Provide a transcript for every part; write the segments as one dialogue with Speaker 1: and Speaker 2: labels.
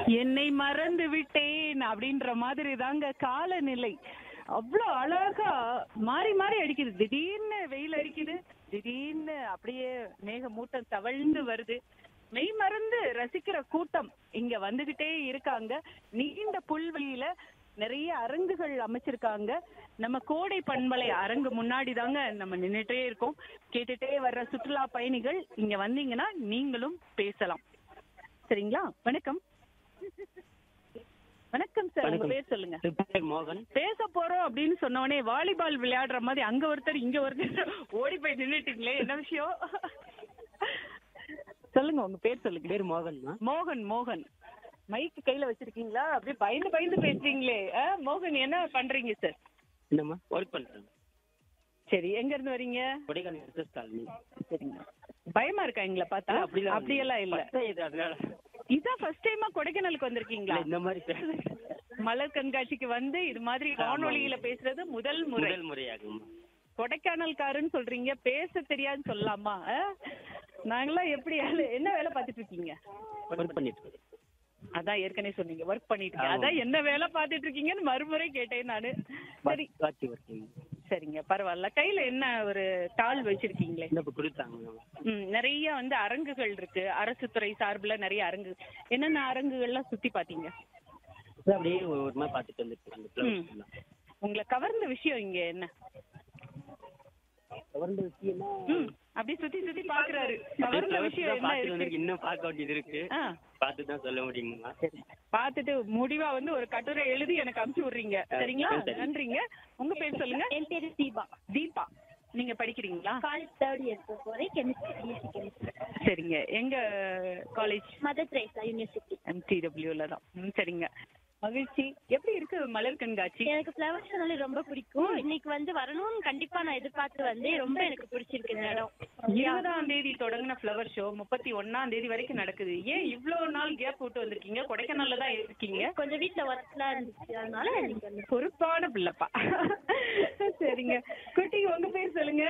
Speaker 1: என்னை மறந்து விட்டேன் அப்படின்ற மாதிரி தாங்க காலநிலை அவ்வளோ அழகா மாறி மாறி அடிக்குது திடீர்னு வெயில் அடிக்குது திடீர்னு அப்படியே மேகமூட்டம் தவழ்ந்து வருது மெய் மறந்து ரசிக்கிற கூட்டம் இங்க வந்துகிட்டே இருக்காங்க நீண்ட புல்வெளியில நிறைய அரங்குகள் அமைச்சிருக்காங்க நம்ம கோடை பண்பலை அரங்கு முன்னாடி தாங்க நம்ம நின்னுட்டே இருக்கோம் கேட்டுட்டே வர்ற சுற்றுலா பயணிகள் இங்க வந்தீங்கன்னா நீங்களும் பேசலாம் சரிங்களா வணக்கம் வணக்கம் சார் உங்க
Speaker 2: வணக்கம்.
Speaker 1: பேர் சொல்லுங்க
Speaker 2: என் பேர் மோகன்
Speaker 1: பேச போறோம் அப்படின்னு சொன்ன உடனே வாலிபால் விளையாடுற மாதிரி அங்க ஒருத்தர் இங்க ஒருத்தர் ஓடி போய் நின்னுட்டீங்களே என்ன விஷயம் சொல்லுங்க உங்க பேர் சொல்லுங்க
Speaker 2: பேர் மோகன்மா
Speaker 1: மோகன் மோகன் மைக் கையில வச்சிருக்கீங்களா அப்படியே பயந்து பயந்து பேசுறீங்களே ஆ, மோகன் என்ன பண்றீங்க சார்
Speaker 2: என்னம்மா ஒர்க் பண்றேன்
Speaker 1: சரி எங்க இருந்து வரீங்க
Speaker 2: கொடைக்கானல் எஸ்எஸ் காலனி
Speaker 1: சரிங்க பயமா இருக்கா எங்களை பார்த்தா
Speaker 2: அப்படிலாம்
Speaker 1: அப்படியெல்லாம் இல்ல
Speaker 2: First time இது அதனால
Speaker 1: இதான் ஃபர்ஸ்ட் டைமா கொடைக்கானலுக்கு வந்திருக்கீங்களா
Speaker 2: இல்ல, இந்த மாதிரி பேச
Speaker 1: மலர் கண்காட்சிக்கு வந்து இது மாதிரி வானொலியில பேசுறது முதல் முறை
Speaker 2: முதல் முறையாகுமா
Speaker 1: கொடைக்கானல்காரன்னு சொல்றீங்க பேச தெரியாதுன்னு சொல்லலாமா ஆ? நாங்களாம் எப்படி வேலை- என்ன வேலை பார்த்துட்டு இருக்கீங்க
Speaker 2: ஒர்க் பண்ணிட்டு இருக்கேன்.
Speaker 1: அதான் ஏற்கனவே சொன்னீங்க ஒர்க் பண்ணிட்டு இருக்கீங்க.
Speaker 2: ஆமா.
Speaker 1: அதான் என்ன வேலை பார்த்துட்டு இருக்கீங்கன்னு மறுமுறை கேட்டேன் நானு சரி
Speaker 2: வாட்சி ஒர்க்கிங்
Speaker 1: சரிங்க பரவாயில்ல கையில என்ன ஒரு டால் வச்சிருக்கீங்களே
Speaker 2: இந்த இப்ப கொடுத்தாங்க
Speaker 1: ம், நிறைய வந்து அரங்குகள் இருக்கு அரசு துறை சார்புல நிறைய அரங்கு என்னென்ன அரங்குகள்லாம் சுத்தி பாத்தீங்க
Speaker 2: அப்புறம் அப்படியே ஒரு ஒரு மாதிரி பார்த்துட்டு வந்துட்டு அந்த
Speaker 1: ம்.
Speaker 2: flowers எல்லாம்.
Speaker 1: உங்களை கவர்ந்த விஷயம் இங்க என்ன
Speaker 2: கவர்ந்த விஷயம்னா
Speaker 1: ம், அப்படியே சுத்தி சுத்தி பாக்குறாரு
Speaker 2: அப்படியே
Speaker 1: கவர்ந்த
Speaker 2: flowers
Speaker 1: விஷயம்
Speaker 2: தான்
Speaker 1: என்ன
Speaker 2: பார்த்துட்டு
Speaker 1: இருக்கு
Speaker 2: வந்திருக்கு. இன்னும் பார்க்க வேண்டியது இருக்கு
Speaker 1: ஆ
Speaker 2: பார்த்து தான் சொல்ல முடியுமா
Speaker 1: பார்த்துட்டு முடிவா வந்து ஒரு கட்டுரை எழுதி எனக்கு அனுப்பிச்சு விடுறீங்க சரிங்களா
Speaker 2: சரி.
Speaker 1: நன்றிங்க உங்க பேர் சொல்லுங்க
Speaker 3: என் பேரு தீபா
Speaker 1: தீபா நீங்க படிக்கிறீங்களா
Speaker 3: காலேஜ் தேர்ட் இயர் போக போறேன் கெமிஸ்ட்ரி பிஎஸ்சி கெமிஸ்ட்ரி
Speaker 1: சரிங்க எங்க காலேஜ்
Speaker 3: மதர் திரேசா யூனிவர்சிட்டி
Speaker 1: எம்டிடபிள்யூல தான் ம், சரிங்க மகிழ்ச்சி எப்படி இருக்கு மலர் கண்காட்சி
Speaker 3: எனக்கு ஃப்ளவர் ஷோனாலே ரொம்ப பிடிக்கும் இன்னைக்கு வந்து வரணும்னு கண்டிப்பா நான் எதிர்பார்த்து வந்து ரொம்ப எனக்கு பிடிச்சிருக்கு இந்த இடம்
Speaker 1: இருபதாம் தேதி தொடங்கின ஃப்ளவர் ஷோ முப்பத்தி ஒன்னாம் தேதி வரைக்கும் நடக்குது ஏன் இவ்வளவு நாள் கேப் விட்டு வந்திருக்கீங்க கொடைக்கானல்ல தான் இருக்கீங்க
Speaker 3: கொஞ்சம் வீட்ல ஒர்க்லாம் இருந்துச்சு அதனால எனக்கு வந்து
Speaker 1: பொறுப்பான பிள்ளைப்பா சரிங்க குட்டி உங்க பேர் சொல்லுங்க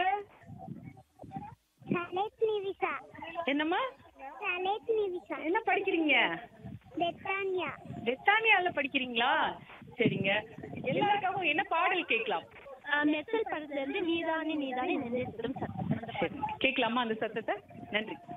Speaker 4: சலேத்னி விசா
Speaker 1: என்னம்மா
Speaker 4: சலேத்னி விசா
Speaker 1: என்ன படிக்கிறீங்க
Speaker 4: பெத்தானியா
Speaker 1: பெத்தானியால படிக்கிறீங்களா சரிங்க எல்லாருக்காகவும் என்ன பாடல் கேட்கலாம்
Speaker 3: ஆஹ், மெர்சல் படத்துல இருந்து நீதானே நீதானே நினைச்சிடும் சத்தம்
Speaker 1: சரி கேட்கலாமா அந்த சத்தத்தை நன்றி